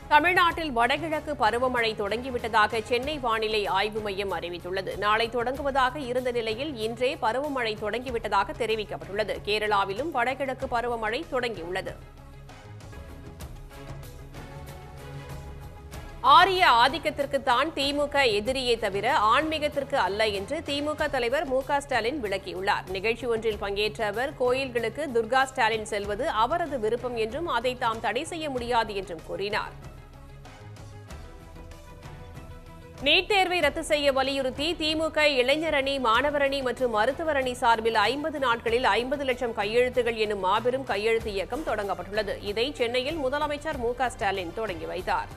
தமிழ்நாட்டில் வடகிழக்கு பருவமழை தொடங்கிவிட்டதாக சென்னை வானிலை ஆய்வு மையம் அறிவித்துள்ளது நாளை தொடங்குவதாக இருந்த நிலையில் இன்றே பருவமழை தொடங்கிவிட்டதாக தெரிவிக்கப்பட்டுள்ளது கேரளாவிலும் வடகிழக்கு பருவமழை தொடங்கியுள்ளது ஆரிய ஆதிக்கத்திற்கு தான் திமுக எதிரியே தவிர ஆன்மீகத்திற்கு அல்ல என்று திமுக தலைவர் மு க ஸ்டாலின் விளக்கியுள்ளார் நிகழ்ச்சி ஒன்றில் பங்கேற்ற அவர் கோயில்களுக்கு துர்கா ஸ்டாலின் செல்வது அவரது விருப்பம் என்றும் அதை தாம் தடை செய்ய முடியாது என்றும் கூறினார் நீட் தேர்வை ரத்து செய்ய வலியுறுத்தி திமுக இளைஞர் அணி மாணவர் அணி மற்றும் மருத்துவர் அணி சார்பில் ஐம்பது நாட்களில் ஐம்பது லட்சம் கையெழுத்துகள் எனும் மாபெரும் கையெழுத்து இயக்கம் தொடங்கப்பட்டுள்ளது இதை சென்னையில் முதலமைச்சர் மு க ஸ்டாலின் தொடங்கி வைத்தார்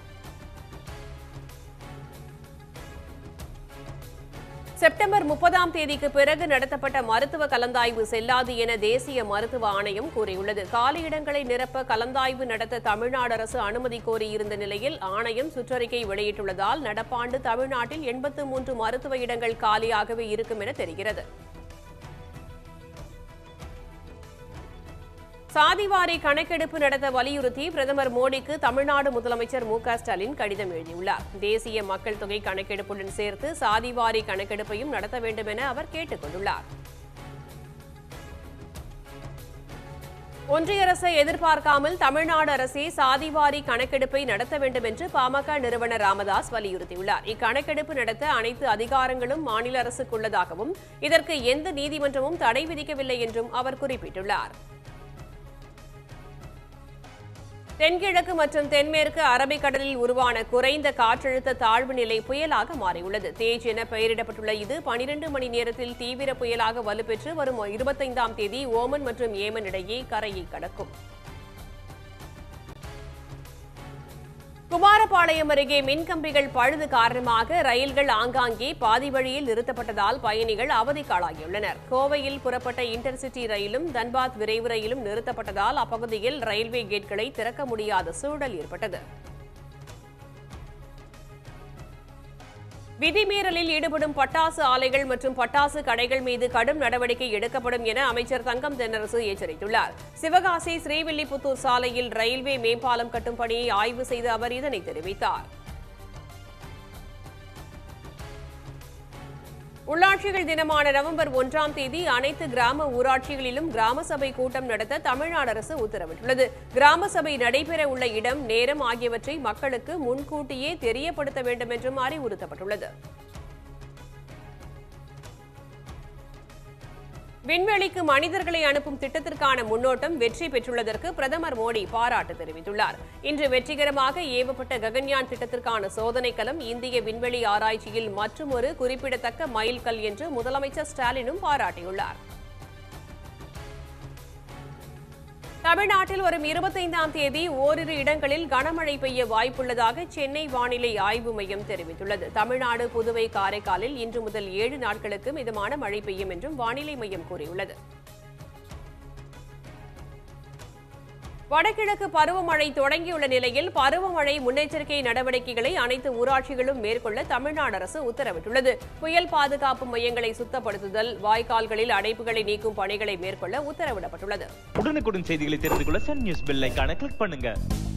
செப்டம்பர் முப்பதாம் தேதிக்கு பிறகு நடத்தப்பட்ட மருத்துவ கலந்தாய்வு செல்லாது என தேசிய மருத்துவ ஆணையம் கூறியுள்ளது காலியிடங்களை நிரப்ப கலந்தாய்வு நடத்த தமிழ்நாடு அரசு அனுமதி கோரியிருந்த நிலையில் ஆணையம் சுற்றறிக்கை வெளியிட்டுள்ளதால் நடப்பாண்டு தமிழ்நாட்டில் எண்பத்து மூன்று மருத்துவ இடங்கள் காலியாகவே இருக்கும் என தெரிகிறது சாதிவாரி கணக்கெடுப்பு நடத்த வலியுறுத்தி பிரதமர் மோடிக்கு தமிழ்நாடு முதலமைச்சர் மு க ஸ்டாலின் கடிதம் எழுதியுள்ளார் தேசிய மக்கள் தொகை கணக்கெடுப்புடன் சேர்த்து சாதிவாரி கணக்கெடுப்பையும் நடத்த வேண்டும் என அவர் கேட்டுக் கொண்டுள்ளார் ஒன்றிய அரசை எதிர்பார்க்காமல் தமிழ்நாடு அரசே சாதிவாரி கணக்கெடுப்பை நடத்த வேண்டும் என்று பாமக நிறுவனர் ராமதாஸ் வலியுறுத்தியுள்ளார் இக்கணக்கெடுப்பு நடத்த அனைத்து அதிகாரங்களும் மாநில அரசுக்குள்ளதாகவும் இதற்கு எந்த நீதிமன்றமும் தடை விதிக்கவில்லை என்றும் அவர் குறிப்பிட்டுள்ளார் தென்கிழக்கு மற்றும் தென்மேற்கு அரபிக்கடலில் உருவான குறைந்த காற்றழுத்த தாழ்வு நிலை புயலாக மாறியுள்ளது தேஜ் என பெயரிடப்பட்டுள்ள இது பனிரெண்டு மணி நேரத்தில் தீவிர புயலாக வலுப்பெற்று வரும் இருபத்தைந்தாம் தேதி ஓமன் மற்றும் ஏமன் இடையே கரையை கடக்கும் குமாரபாளையம் அருகே மின்கம்பிகள் பழுது காரணமாக ரயில்கள் ஆங்காங்கே பாதி வழியில் நிறுத்தப்பட்டதால் பயணிகள் அவதிக்காளாகியுள்ளனர் கோவையில் புறப்பட்ட இன்டர்சிட்டி ரயிலும் தன்பாத் விரைவு ரயிலும் நிறுத்தப்பட்டதால் அப்பகுதியில் ரயில்வே கேட்களை திறக்க முடியாத சூழல் ஏற்பட்டது விதிமீறலில் ஈடுபடும் பட்டாசு ஆலைகள் மற்றும் பட்டாசு கடைகள் மீது கடும் நடவடிக்கை எடுக்கப்படும் என அமைச்சர் தங்கம் தென்னரசு எச்சரித்துள்ளார் சிவகாசி ஸ்ரீவில்லிபுத்தூர் சாலையில் ரயில்வே மேம்பாலம் கட்டும் பணியை ஆய்வு செய்த அவர் இதனை தெரிவித்தார் உள்ளாட்சிகள் தினமான நவம்பர் ஒன்றாம் தேதி அனைத்து கிராம ஊராட்சிகளிலும் கிராம சபை கூட்டம் நடத்த தமிழ்நாடு அரசு உத்தரவிட்டுள்ளது கிராம சபை நடைபெற உள்ள இடம் நேரம் ஆகியவற்றை மக்களுக்கு முன்கூட்டியே தெரியப்படுத்த வேண்டும் என்றும் அறிவுறுத்தப்பட்டுள்ளது விண்வெளிக்கு மனிதர்களை அனுப்பும் திட்டத்திற்கான முன்னோட்டம் வெற்றி பெற்றுள்ளதற்கு பிரதமர் மோடி பாராட்டு தெரிவித்துள்ளார் இன்று வெற்றிகரமாக ஏவப்பட்ட ககன்யான் திட்டத்திற்கான சோதனைக்களம் இந்திய விண்வெளி ஆராய்ச்சியில் மற்றுமொரு குறிப்பிடத்தக்க மைல்கல் என்று முதலமைச்சர் ஸ்டாலினும் பாராட்டியுள்ளார் தமிழ்நாட்டில் வரும் இருபத்தைந்தாம் தேதி ஓரிரு இடங்களில் கனமழை பெய்ய வாய்ப்புள்ளதாக சென்னை வானிலை ஆய்வு மையம் தெரிவித்துள்ளது தமிழ்நாடு புதுவை காரைக்காலில் இன்று முதல் ஏழு நாட்களுக்கு மிதமான மழை பெய்யும் என்றும் வானிலை மையம் கூறியுள்ளது வடகிழக்கு பருவமழை தொடங்கியுள்ள நிலையில் பருவமழை முன்னெச்சரிக்கை நடவடிக்கைகளை அனைத்து ஊராட்சிகளும் மேற்கொள்ள தமிழ்நாடு அரசு உத்தரவிட்டுள்ளது புயல் பாதுகாப்பு மையங்களை சுத்தப்படுத்துதல் வாய்க்கால்களில் அடைப்புகளை நீக்கும் பணிகளை மேற்கொள்ள உத்தரவிடப்பட்டுள்ளது உடனுக்குடன் செய்திகளை தெரிந்து கொள்ள சன் நியூஸ் பெல் ஐகானை கிளிக் பண்ணுங்க